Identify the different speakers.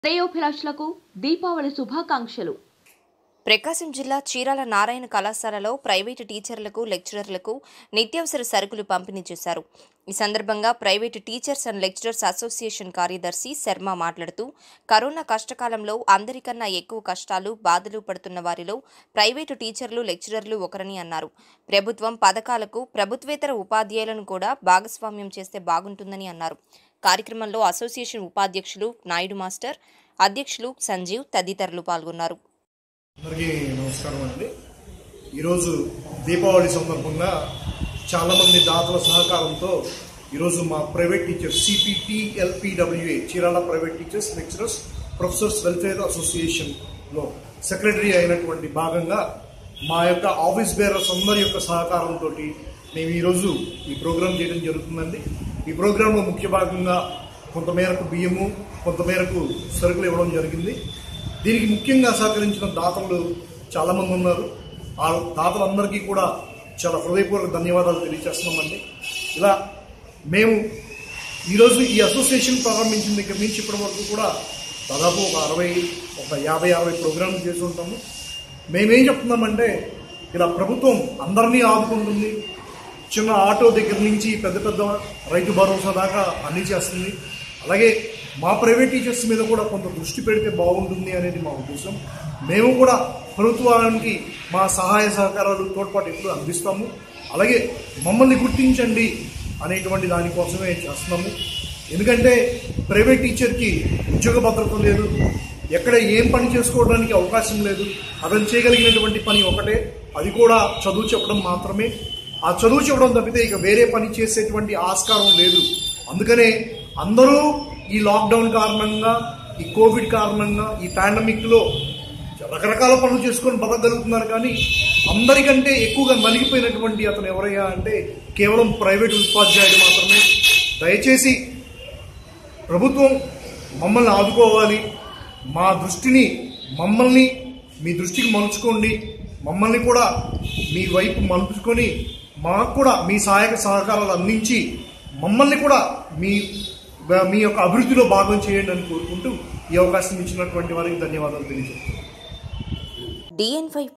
Speaker 1: శ్రేయోభిలాషులకు దీపావళి శుభాకాంక్షలు
Speaker 2: ప్రకాశం జిల్లా చీరాల నారాయణ కళాశాలలో ప్రైవేటు టీచర్లకు లెక్చరర్లకు నిత్యావసర సరుకులు పంపిణీ చేశారు ఈ సందర్భంగా private teachers and lecturers association కార్యదర్శి శర్మ మాట్లాడుతూ కరోనా కష్టకాలంలో అందరికన్నా ఎక్కువ కష్టాలు బాధలు పడుతున్న వారిలో ప్రైవేటు టీచర్లు లెక్చరర్లు ఒకరని అన్నారు ప్రభుత్వం పథకాలకు ప్రభుత్వేతర ఉపాధ్యాయులను కూడా భాగస్వామ్యం చేస్తే బాగుంటుందని అన్నారు కార్యక్రమంలో అసోసియేషన్ ఉపాధ్యక్షులు నాయుడు మాస్టర్ అధ్యక్షులు సంజీవ్ తదితరులు పాల్గొన్నారు
Speaker 3: అందరికీ నమస్కారం అండి ఈరోజు దీపావళి సందర్భంగా చాలామంది దాతల సహకారంతో ఈరోజు మా private teachers CPT LPWA Chirala private teachers lecturers professors welfare అసోసియేషన్లో సెక్రటరీ అయినటువంటి భాగంగా మా యొక్క ఆఫీస్ బేరర్స్ అందరి యొక్క సహకారంతో మేము ఈరోజు ఈ ప్రోగ్రాం చేయడం జరుగుతుందండి ఈ ప్రోగ్రాంలో ముఖ్య భాగంగా కొంతమేరకు బియ్యము కొంతమేరకు సరుకులు ఇవ్వడం జరిగింది దీనికి ముఖ్యంగా సహకరించిన దాతలు చాలా మంది ఉన్నారు ఆ దాతలందరికీ కూడా చాలా హృదయపూర్వక ధన్యవాదాలు తెలియజేస్తున్నామండి ఇలా మేము ఈరోజు ఈ అసోసియేషన్ ప్రారంభించిన దగ్గర నుంచి ఇప్పటి వరకు కూడా దాదాపు ఒక అరవై ఒక యాభై అరవై ప్రోగ్రాంలు చేసి ఉంటాము మేమేం చెప్తున్నామంటే ఇలా ప్రభుత్వం అందరినీ ఆదుకుంటుంది చిన్న ఆటో దగ్గర నుంచి పెద్ద పెద్ద రైతు భరోసా దాకా అన్ని చేస్తుంది అలాగే మా ప్రైవేట్ టీచర్స్ మీద కూడా కొంత దృష్టి పెడితే బాగుంటుంది అనేది మా ఉద్దేశం మేము కూడా ప్రభుత్వానికి మా సహాయ సహకారాలు తోడ్పాటు ఎప్పుడు అందిస్తాము అలాగే మమ్మల్ని గుర్తించండి అనేటువంటి దానికోసమే చేస్తున్నాము ఎందుకంటే ప్రైవేట్ టీచర్కి ఉద్యోగ భద్రత లేదు ఎక్కడ ఏం పని చేసుకోవడానికి అవకాశం లేదు అతను చేయగలిగినటువంటి పని ఒకటే అది కూడా చదువు చెప్పడం మాత్రమే ఆ చదువు చెప్పడం తప్పితే ఇక వేరే పని చేసేటువంటి ఆస్కారం లేదు అందుకనే అందరూ ఈ లాక్డౌన్ కారణంగా ఈ కోవిడ్ కారణంగా ఈ పాండమిక్లో రకరకాల పనులు చేసుకొని బతకగలుగుతున్నారు కానీ అందరికంటే ఎక్కువగా నలిగిపోయినటువంటి అతను ఎవరయ్యా అంటే కేవలం ప్రైవేట్ ఉపాధ్యాయుడు మాత్రమే దయచేసి ప్రభుత్వం మమ్మల్ని ఆదుకోవాలి మా దృష్టిని మమ్మల్ని మీ దృష్టికి మలుచుకోండి మమ్మల్ని కూడా మీ వైపు మలుచుకొని మాకు కూడా మీ సహాయక సహకారాలు అందించి మమ్మల్ని కూడా మీ మీ యొక్క అభివృద్ధిలో భాగం చేయండి అని కోరుకుంటూ ఈ అవకాశం ఇచ్చినటువంటి వారికి ధన్యవాదాలు తెలియజేస్తున్నాను
Speaker 2: డిఎన్ ఫైవ్